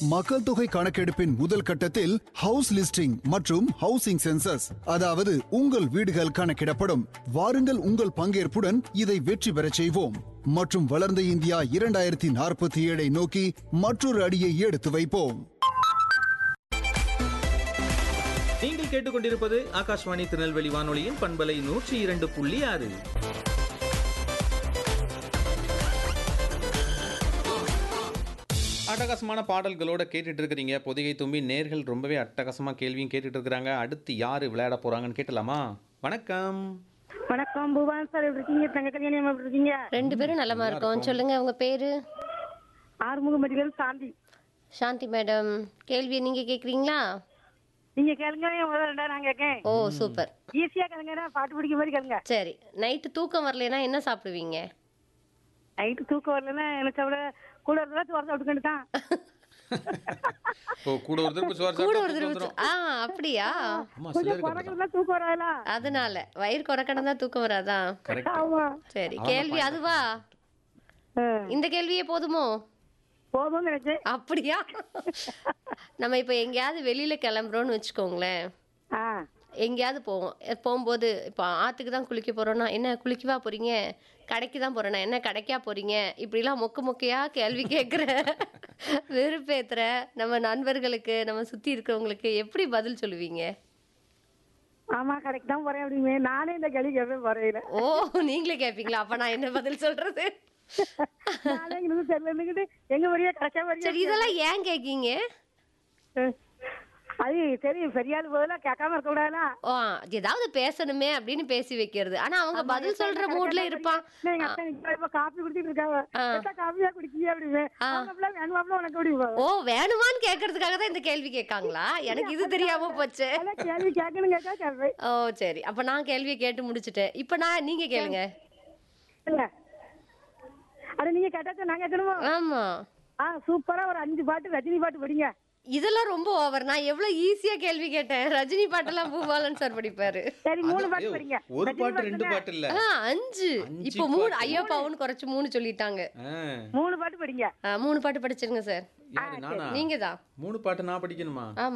மக்கள் தொகை கணக்கெடுப்பின் முதல் கட்டத்தில் ஹவுஸ் லிஸ்டிங் மற்றும் ஹவுசிங் சென்சஸ் அதாவது உங்கள் வீடுகள் கணக்கிடப்படும் வாருங்கள் உங்கள் பங்கேற்புடன் இதை வெற்றி பெறச் செய்வோம் மற்றும் வளர்ந்த இந்தியா இரண்டாயிரத்தி நாற்பத்தி ஏழை நோக்கி மற்றொரு அடியை எடுத்து வைப்போம் நீங்கள் கேட்டுக்கொண்டிருப்பது ஆகாஷ்வாணி திருநெல்வேலி வானொலியின் பண்பலை நூற்றி இரண்டு புள்ளி ஆறு அட்டகாசமான பாடல்களோட கேட்டுட்டு இருக்கிறீங்க பொதிகை தும்பி நேர்கள் ரொம்பவே அட்டகாசமா கேள்வியும் கேட்டுட்டு இருக்கிறாங்க அடுத்து யாரு விளையாட போறாங்கன்னு கேட்டலாமா வணக்கம் வணக்கம் புவன் சார் எப்படி இருக்கீங்க தங்க கல்யாணம் எப்படி இருக்கீங்க ரெண்டு பேரும் நலமா இருக்கோம் சொல்லுங்க உங்க பேரு ஆறுமுகமதிகள் சாந்தி சாந்தி மேடம் கேள்வியை நீங்க கேக்குறீங்களா நீங்க கேளுங்க முதல்ல ரெண்டா நான் கேட்கேன் ஓ சூப்பர் ஈஸியா கேளுங்க பாட்டு பிடிக்க மாதிரி கேளுங்க சரி நைட்டு தூக்கம் வரலைன்னா என்ன சாப்பிடுவீங்க நைட்டு தூக்கம் வரலன்னா எனக்கு அவள கூட இருந்தா தோற சாப்பிட்டுக்கிட்டு தான் ஓ கூட ஒரு திருப்பு சோறு கூட சாப்பிட்டு ஒரு தூக்கம் தடவை வந்துரும். ஆ அப்படியா ஆமா கொஞ்சம் சிலருக்கு குறைக்கிறதா தூக்கம் வராதா அதனால வயிறு குறைக்கணும் தான் தூக்கம் வராதா கரெக்ட் ஆமா சரி அவங்க கேள்வி point அதுவா ஆ, இந்த கேள்வியே போதுமோ போதும் நினைச்சேன் அப்படியா நம்ம இப்ப எங்கேயாவது வெளியில கிளம்புறோம்னு வச்சுக்கோங்களேன் ஆ எங்கேயாவது போவோம் எ- போகும்போது இப்போ ஆற்றுக்கு தான் குளிக்க போகிறோன்னா என்ன குளிக்கவா போகிறீங்க கடைக்கு தான் போகிறேன்னா என்ன கடைக்கா போகிறீங்க இப்படிலாம் மொக்க மொக்கையா கேள்வி கேட்குற வெறுப்பேத்துற நம்ம நண்பர்களுக்கு நம்ம சுற்றி இருக்கிறவங்களுக்கு எப்படி பதில் சொல்லுவீங்க ஆமா கடைக்கு தான் போறேன் அப்படிமே நானே இந்த கேள்வி கேட்பேன் போறேன் ஓ நீங்களே கேட்பீங்களா அப்போ நான் என்ன பதில் சொல்கிறது நானே இங்க தெரியலன்னுக்கிட்டு எங்க வழியா கிடைச்சா சரி வழியா இதெல்லாம் ஏன் கேட்கீங்க அது சரி பெரியாள் போதெல்லாம் கேட்காம இருக்க கூடாதா ஓ ஏதாவது பேசணுமே அப்படின்னு பேசி வைக்கிறது ஆனா அவங்க பதில் சொல்ற மூட்ல இருப்பான் எங்க அக்கா நிக்கிறா, இப்ப காப்பி குடிச்சிட்டு இருக்காங்க ஆ. எத்தா காப்பியா குடிக்கீங்க அப்படின்னு ஆ. அவங்க அப்படிலாம் வேணுமாப்ல உனக்கு அப்படி ஓ வேணுமான்னு கேட்கறதுக்காக தான் இந்த கேள்வி கேட்காங்களா எனக்கு இது தெரியாம போச்சு அதான் கேள்வி கேட்கணும் கேட்கா கேட்பேன் ஓ சரி அப்ப நான் கேள்வியை கேட்டு முடிச்சிட்டேன் இப்ப நான் நீங்க கேளுங்க இல்ல அட நீங்க கேட்டாச்சும் நான் கேட்கணுமா ஆமா ஆ சூப்பரா ஒரு அஞ்சு பாட்டு ரஜினி பாட்டு படிங்க இதெல்லாம் ரொம்ப ஓவர் நான் எவ்வளவு ஈஸியா கேள்வி கேட்டேன் ரஜினி பாட்டெல்லாம் பூபாலன் சார் படிப்பாரு சரி மூணு அது- பாட்டு ஐயோ, படிங்க ஒரு ரஜினி பாட்டு ரெண்டு தானே? பாட்டு இல்ல ஆ, அஞ்சு அஞ்சு இப்போ மூணு பாட்டு. ஐயோ பாவுன்னு குறைச்சு மூணு சொல்லிட்டாங்க ஆ, மூணு பாட்டு படிங்க ஆ, மூணு பாட்டு படிச்சிருங்க சார் யாரு நானா நீங்க தான் மூணு பாட்டு நான் படிக்கணுமா ஆமா